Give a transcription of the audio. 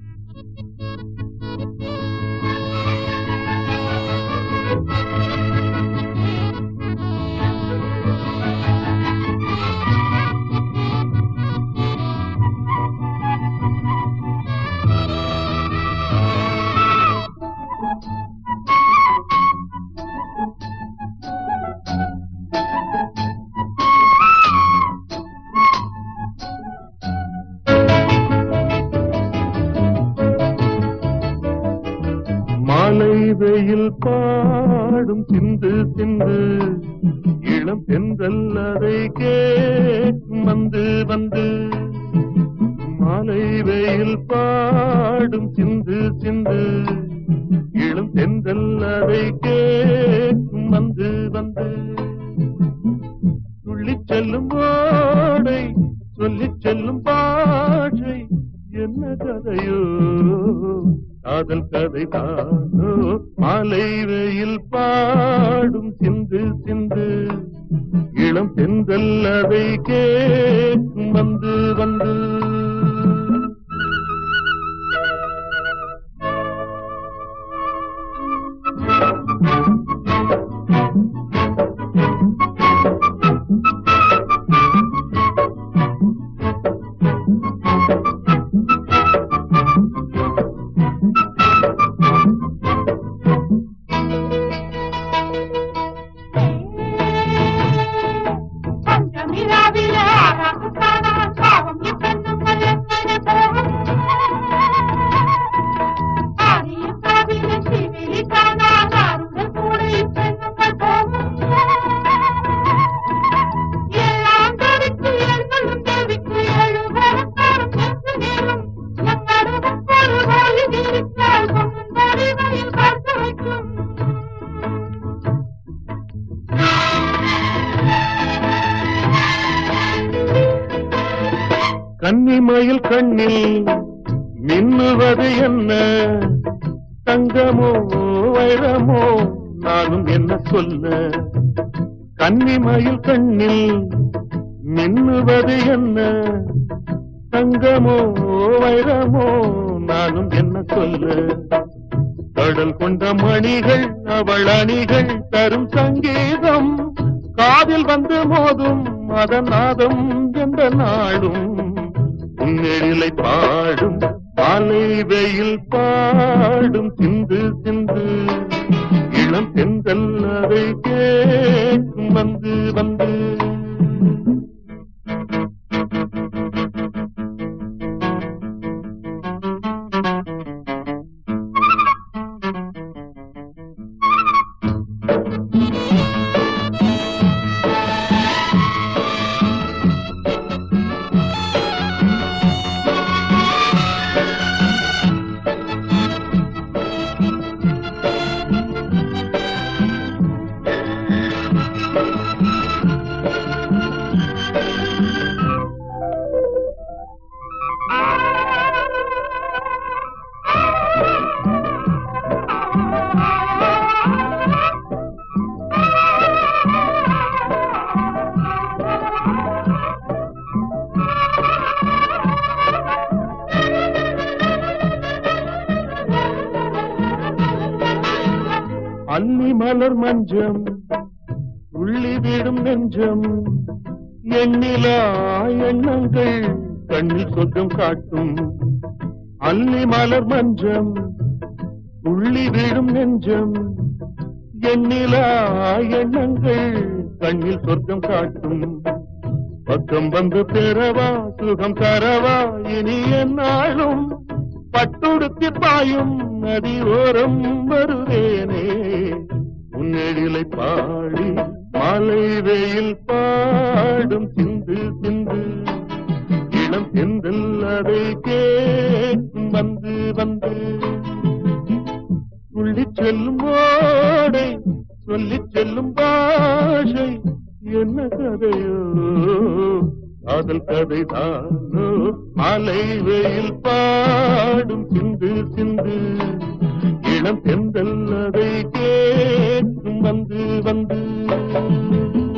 மாலை வெயில் பாடும் சிந்து சிந்து இளம் பெண்கள் அதை கேட்கும் வந்து வந்து மாலை வெயில் பாடும் சிந்து சிந்து இளம் பெண்கள் அதை கேட்கும் வந்து வந்து துள்ளிச் செல்லும் ஓடை சொல்லிச் செல்லும் பாஷை என்ன கதையோ காதல் கதை தானோ மாலை வெயில் பாடும் சிந்து சிந்து இளம் பெண்கள் அதை கேட்கும் வந்து வந்து பஞ்சமிராவிலே ஆராட்டுக்கான சாபம் இப்பெண்ணுங்கள் எத்தனை போகும் ஆரியும் காவிலே சிவிலிக்கான ஆறுங்கள் கூட இப்பெண்ணுங்கள் போகும் எல்லாம் தேவிக்கு ஏழ்களும் தேவிக்கு ஏழு வரத்தாரும் சென்று நேரும் எங்கருகும் ஒரு கோழி தீர்த்தால் பொன்னும் வரிவையில் காத்து வைக்கும் கன்னிமயில் கண்ணில் மின்னுவது என்ன தங்கமோ வைரமோ நானும் என்ன சொல்ல கன்னிமயில் கண்ணில் மின்னுவது என்ன தங்கமோ வைரமோ நானும் என்ன சொல்ல கடல் கொண்ட மணிகள் அவள் அணிகள் தரும் சங்கீதம் காதில் வந்து மோதும் மதநாதம் என்ற நாடும் உன்னெழிலை பாடும் மாலை வெயில் பாடும் சிந்து சிந்து இளம் பெண்கள் அதை கேட்கும் வந்து வந்து அல்லி மலர் மஞ்சம் உள்ளி விடும் நெஞ்சம் எண்ணிலா எண்ணங்கள் கண்ணில் சொர்க்கம் காட்டும் அல்லி மலர் மஞ்சம் உள்ளி விடும் நெஞ்சம் எண்ணிலா எண்ணங்கள் கண்ணில் சொர்க்கம் காட்டும் பக்கம் வந்து பெறவா சுகம் தரவா இனி என்னாலும் பட்டுடுத்தி பாயும் நதி ஓரம் வருவேனே உன்னெழிலை பாடி மாலை வெயில் பாடும் சிந்து சிந்து இளம் செந்தில் அதை கேட்கும் வந்து வந்து துள்ளிச் செல்லும் ஓடை சொல்லிச் செல்லும் பாஷை என்ன கதையோ காதல் கதை தானோ மாலை வெயில் பாடும் சிந்து சிந்து இளம் செந்தல் அதை கேட்கும் வந்து வந்து